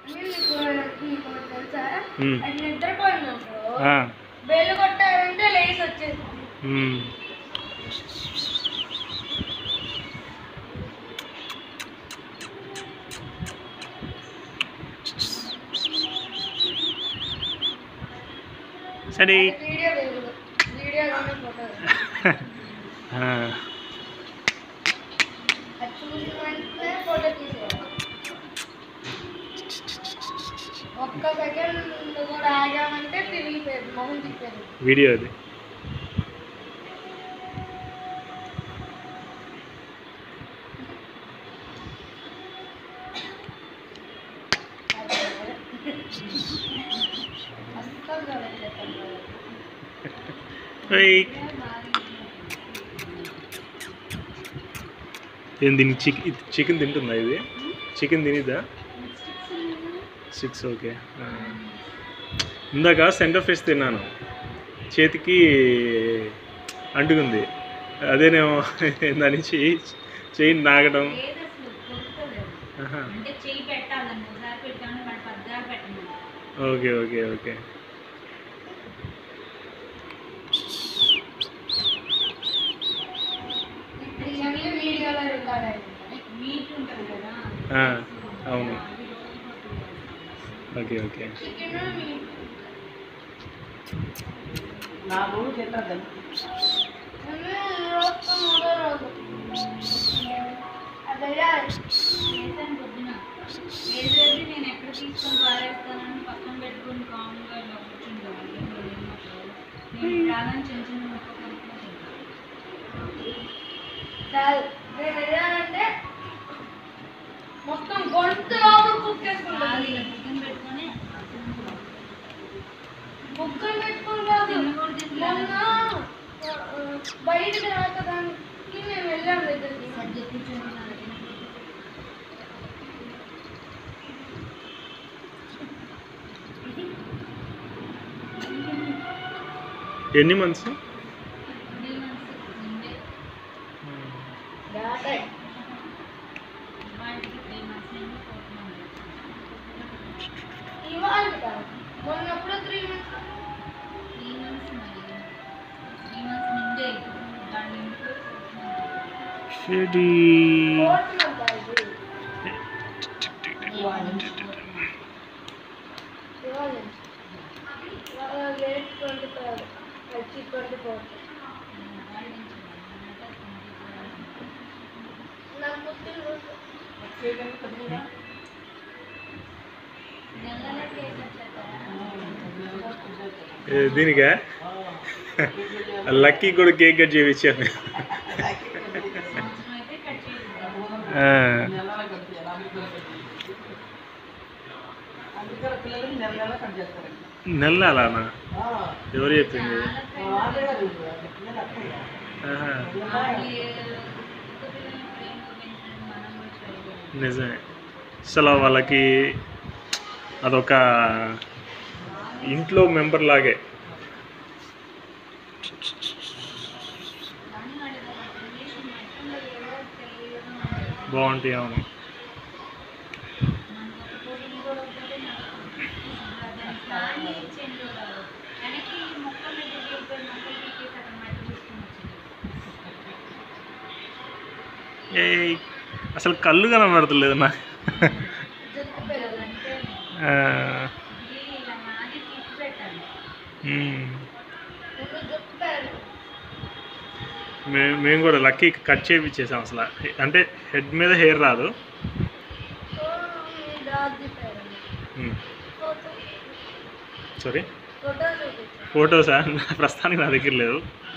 నీకు నీకు ఒకటి తెలుసా ఉమ్. అది నిద్రపోయినప్పుడు ఆ, బెల్లు కొట్టారంటే లేచి వచ్చేసి ఉమ్. సరే వీడియో లేదు వీడియోలోనే ఫోటో ఆ, అది చూసిన వెంటనే ఫోటో తీసేయాలి ఒక్క సెకండ్ కూడా ఆగామంటే తిరిగిపోయేది మొహం తిప్పేది వీడియో అది అస్సలు చదవట్లేదు. ఏయ్. ఏం దీన్ని చికెన్ చికెన్ తింటుందా ఇది చికెన్ తినిద్దా సిక్స్ ఓకే ఆ. ఇందాక సెంటర్ ఫ్రెష్ తిన్నాను చేతికి అంటుకుంది అదేనేమో దాని చెయ్యి చెయ్యి నాగడం లేదు అసలు కొడుకోలేదు ఆహా. అంటే చెయ్యి పెట్టాలని ఒకసారి పెట్టాను మరి పద్దాలు పెట్టండి ఓకే ఓకే ఓకే ఇప్పుడు ఇవన్నీ వీడియోలో రికార్డ్ అయింది మీట్ ఉంటుంది కదా ఆ, అవును ఓకే ఓకే చికెన్ నాకు తింటుంది రోజు మూడో రోజు అదే చేశాను పొద్దున వేసేది నేను ఎక్కడ తీసుకొని పారేస్తానని పక్కన పెట్టుకొని కామ్గా ఇలా కూర్చుంటాను నేను ప్రాణం చిన్న చిన్న ముక్క కొనుక్కొని తింటాను. కాదు నేను ఏదంటే మొత్తం గొంతు లోపల కుక్ కాదు చేసుకుంటాను ఇలా పక్కన పెట్టుకొని బుక్కలు పెట్టుకుని కాదు తినకూడదు తినలేదు. మొన్న ఆ, బయటికి రాకడానికి మేము వెళ్ళాం దగ్గరికి సజ్జ కూర్చొని ఎన్ని మంత్స్ త్రీ మంత్స్ ముందే దాటాయి వాటికి త్రీ మంత్స్ నుండి ఫోర్ మంత్స్ ఇవాళ కాదు మొన్నప్పుడు త్రీ మంత్స్ త్రీ మంత్స్ మరి త్రీ మంత్స్ నిండే దాని ఇంట్లో షెడీ ఫోర్త్ మంత్ అది ఇవాళ ఇవాళ లేట్ ట్వంటీ ఫైవ్ వచ్చి ట్వంటీ ఫోర్త్ నాకు పుట్టినరోజు నెలలో కేక్ వచ్చేస్తారా ఏ, దీనికా లక్కీ కూడా కేక్ కట్ చేయించాను సంవత్సరం అయితే కట్ చేయాలి ఆ, నెలల కట్ చేయాలి అందుకని పిల్లలకి నెల నెల కట్ చేస్తారండి నెల అలానా ఆ, ఎవరు చెప్పింది మా వాడే గారు పిల్లలు అక్కయ్య. ఆహా, నిజమే అసలు వాళ్ళకి అదొక ఇంట్లో మెంబర్ లాగే బాగుంటాయి అవును ఏ అసలు కళ్ళు కనబడతలేదు నాకు జుట్టు పెరగాలంటే ఆ, మ్మ్. ముందు జుట్టు పెరగాలి మే- మేము కూడా లక్కీ కట్ చేయించేసాం అసలు అంటే హెడ్ మీద హెయిర్ రాదు సో మీ డాగ్ది పెరగాలి మ్మ్. ఫోటో సారీ ఫోటో చూపించు ఫొటోసా ప్రస్తుతానికి నా దగ్గర లేవు